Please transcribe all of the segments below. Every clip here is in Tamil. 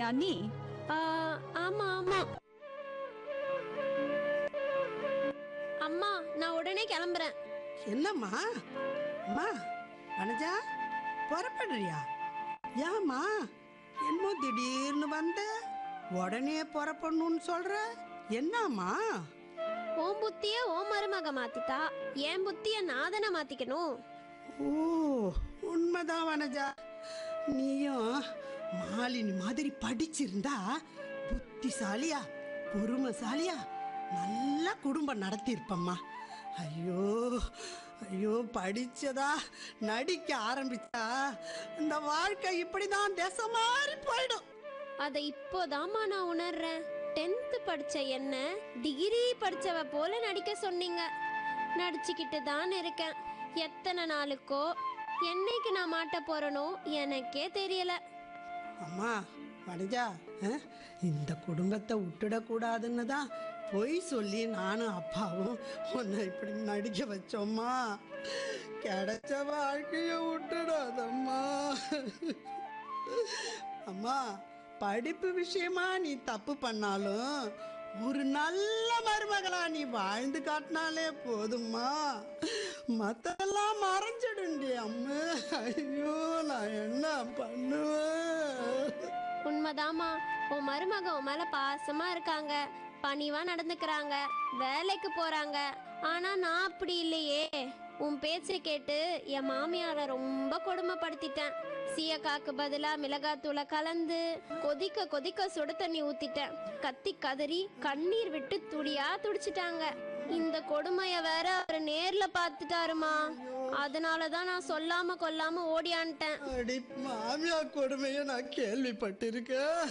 கிளம்பிட்டியா நீ ஆ, ஆமா ஆமா அம்மா நான் உடனே கிளம்புறேன் என்னம்மா அம்மா வனஜா புறப்படுறியா ஏம்மா என்னமோ திடீர்னு வந்த உடனே புறப்படணும்னு சொல்ற என்னம்மா உன் புத்திய உன் மருமக மாத்திட்டா என் புத்திய நான் தானே மாத்திக்கணும் ஓ உண்மைதான் வனஜா நீயும் மாலினி மாதிரி படிச்சிருந்தா புத்திசாலியா பொறுமைசாலியா நல்ல குடும்பம் நடத்தியிருப்பம்மா ஐயோ ஐயோ படிச்சதா நடிக்க ஆரம்பிச்சா இந்த வாழ்க்கை இப்படிதான் திசை மாறி போயிடும் அதை இப்போதாம்மா நான் உணர்றேன் டென்த்து படிச்ச என்ன டிகிரி படிச்சவ போல நடிக்க சொன்னீங்க நடிச்சுக்கிட்டு தான் இருக்கேன் எத்தனை நாளுக்கோ என்னைக்கு நான் மாட்ட போறேனோ எனக்கே தெரியல அம்மா வனஜா அஹ், இந்த குடும்பத்தை விட்டுடக்கூடாதுன்னு தான் பொய் சொல்லி நானும் அப்பாவும் உன்னை இப்படி நடிக்க வச்சோம்மா கிடைச்ச வாழ்க்கைய விட்டுடாதம்மா அம்மா படிப்பு விஷயமா நீ தப்பு பண்ணாலும் ஒரு நல்ல மருமகளா நீ வாழ்ந்து காட்டினாலே போதும்மா மத்தெல்லாம் மறைஞ்சிடுண்டி அம்மா ஐயோ நான் என்ன பண்ணுவேன் உண்மைதாம்மா உன் மருமக உன் மேல பாசமா இருக்காங்க பணிவா நடந்துக்கிறாங்க வேலைக்கு போறாங்க ஆனா நான் அப்படி இல்லையே உன் பேச்சை கேட்டு என் மாமியாரை ரொம்ப கொடுமைப்படுத்திட்டேன் சீயக்காக்கு பதிலா மிளகாத்தூளை கலந்து கொதிக்க கொதிக்க சுடு தண்ணி ஊத்திட்டேன் கத்தி கதறி கண்ணீர் விட்டு துடியா துடிச்சிட்டாங்க இந்த கொடுமைய வேற அவர் நேர்ல பாத்துட்டாருமா அதனாலதான் நான் சொல்லாம கொல்லாம ஓடியான்ட்டேன் அடி மாமியா கொடுமைய நான் கேள்விப்பட்டிருக்கேன்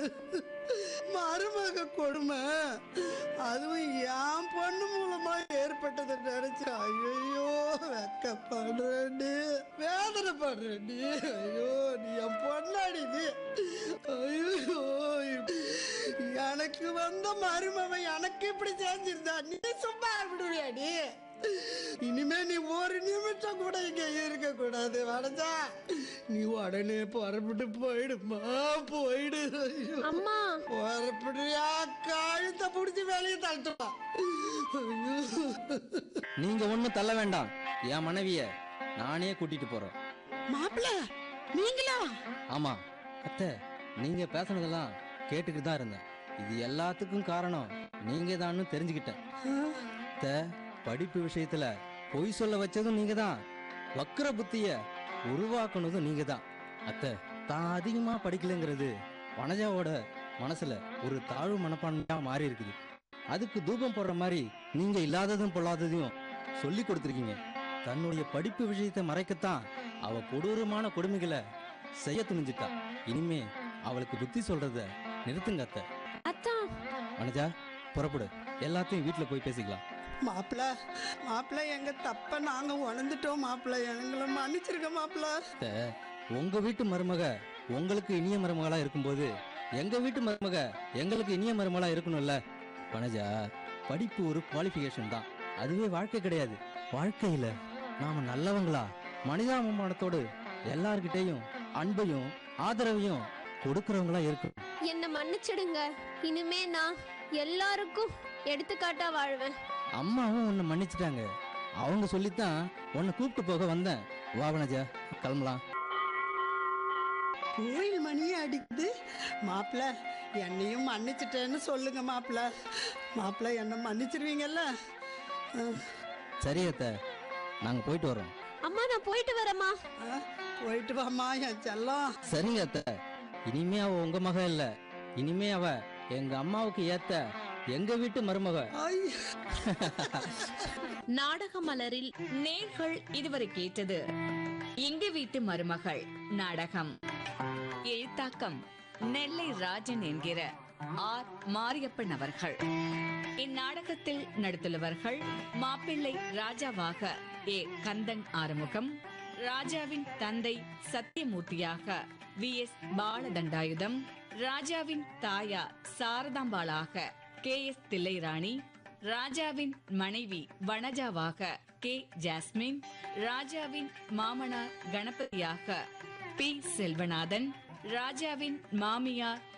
மருமக கொடுமை அதுவும் என் பொண்ணு மூலமா ஏற்பட்டதை நினைச்சு ஐயோ வெக்கப்படுறேன்டி வேதனைப்படுறேன்டி ஐயோ நீ என் பொண்ணாடி நீ ஐயோ எனக்கு வந்த மருமவன் எனக்கு இப்படி செஞ்சிருந்தா நீ சும்மா விடுவியாடி இனிமே நீ ஒரு நிமிஷம் கூட இங்க இருக்க கூடாது வடஜா நீ உடனே புறப்பட்டு போயிடுமா போயிடு ஐயோ. அம்மா புறப்படுறியா கழுத்தை பிடிச்சி வெளியே தள்ளிட்டுமா நீங்க ஒண்ணும் தள்ள வேண்டாம் என் மனைவிய நானே கூட்டிட்டு போறேன் மாப்பிள்ள நீங்களா ஆமா அத்தை நீங்க பேசுனதெல்லாம் கேட்டுக்கிட்டு தான் இருந்தேன் இது எல்லாத்துக்கும் காரணம் நீங்க தான் தெரிஞ்சுக்கிட்டேன் அத்தை படிப்பு விஷயத்துல பொய் சொல்ல வச்சதும் நீங்க தான் வக்கர புத்திய உருவாக்குனதும் நீங்க தான் அத்தை தான் அதிகமா படிக்கலைங்கிறது வனஜாவோட மனசுல ஒரு தாழ்வு மனப்பான்மையா மாறி இருக்குது அதுக்கு தூபம் போடுற மாதிரி நீங்க இல்லாததும் பொல்லாததையும் சொல்லி கொடுத்துருக்கீங்க தன்னுடைய படிப்பு விஷயத்தை மறைக்கத்தான் அவ கொடூரமான கொடுமைகளை செய்ய துணிஞ்சிட்டா இனிமே அவளுக்கு புத்தி சொல்றத நிறுத்துங்க அத்தை அத்தான் வனஜா புறப்படு எல்லாத்தையும் வீட்டுல போய் பேசிக்கலாம் மாப்பிள்ள மாப்பிள்ள எங்க தப்ப நாங்க உணர்ந்துட்டோம் மாப்பிள்ள எங்களை மன்னிச்சிருக்க மாப்பிள்ள அத்தை, உங்க வீட்டு மருமக உங்களுக்கு இனிய மருமகளா இருக்கும்போது எங்க வீட்டு மருமக எங்களுக்கு இனிய மருமகளா இருக்கணும்ல வனஜா படிப்பு ஒரு குவாலிஃபிகேஷன் தான் அதுவே வாழ்க்கை கிடையாது வாழ்க்கையில நாம நல்லவங்களா மனிதாபிமானத்தோடு எல்லார்கிட்டயும் அன்பையும் ஆதரவையும் கொடுக்கறவங்களா இருக்கணும் என்ன மன்னிச்சிடுங்க இனிமே நான் எல்லாருக்கும் எடுத்துக்காட்டா வாழ்வேன் அம்மாவும் உன்னை மன்னிச்சிட்டாங்க அவங்க சொல்லித்தான் உன்னை கூப்பிட்டு போக வந்தேன் வா வனஜா கிளம்பலாம் கோயில் மணியே அடிக்குது மாப்பிள்ள என்னையும் மன்னிச்சிட்டேன்னு சொல்லுங்க மாப்பிள்ள மாப்பிள்ள என்ன மன்னிச்சிருவீங்கல்ல அஹ், சரி அத்தை நாங்க போயிட்டு வரோம் அம்மா நான் போயிட்டு வரேம்மா அஹ், போயிட்டு வாம்மா என் செல்லம் சரிங்க அத்தை இனிமே அவ உங்க மக இல்ல இனிமே அவ எங்க அம்மாவுக்கு ஏத்த எங்க வீட்டு மருமக ஐ நாடக மலரில் நேர்கள் இதுவரை கேட்டது எங்க வீட்டு மருமகள் நாடகம் எழுத்தாக்கம் நெல்லை ராஜன் என்கிற ஆர் மாரியப்பன் அவர்கள் இந்நாடகத்தில் நடித்துள்ளவர்கள் மாப்பிள்ளை ராஜாவாக ஏ கந்தன் ஆறுமுகம் ராஜாவின் தந்தை சத்தியமூர்த்தியாக வி எஸ் பாலதண்டாயுதம் ராஜாவின் தாயார் சாரதாம்பாளாக கே எஸ் தில்லைராணி ராஜாவின் மனைவி வனஜாவாக கே ஜாஸ்மின் ராஜாவின் மாமனார் கணபதியாக பி செல்வநாதன் ராஜாவின் மாமியார்